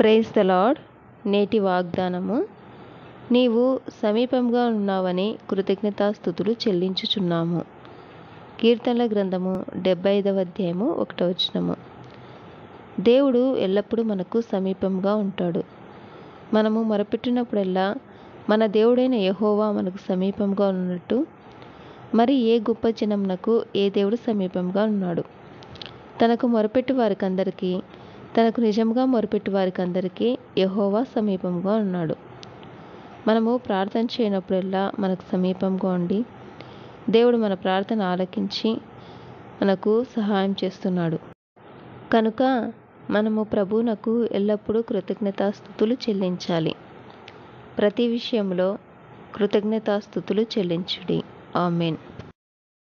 praise the lord నేటి వాగ్దానము నీవు సమీపంగా ఉన్నావని కృతజ్ఞతాస్థుతులు చెల్లించుచున్నాము కీర్తనల గ్రంథము డెబ్బై ఐదవ అధ్యాయము ఒకటో వచనము దేవుడు ఎల్లప్పుడూ మనకు సమీపంగా ఉంటాడు మనము మొరపెట్టినప్పుడల్లా మన దేవుడైన యహోవా మనకు సమీపంగా ఉన్నట్టు మరి ఏ గొప్ప జనమునకు ఏ దేవుడు సమీపంగా ఉన్నాడు తనకు మొరపెట్టు వారికందరికీ తనకు నిజంగా మొరపెట్టు వారికందరికీ యహోవా సమీపంగా ఉన్నాడు మనము ప్రార్థన చేయనప్పుడల్లా మనకు సమీపంగా ఉండి దేవుడు మన ప్రార్థన ఆలకించి మనకు సహాయం చేస్తున్నాడు కనుక మనము ప్రభువునకు ఎల్లప్పుడూ కృతజ్ఞతాస్థుతులు చెల్లించాలి ప్రతి విషయంలో కృతజ్ఞతాస్థుతులు చెల్లించుడి ఆమెన్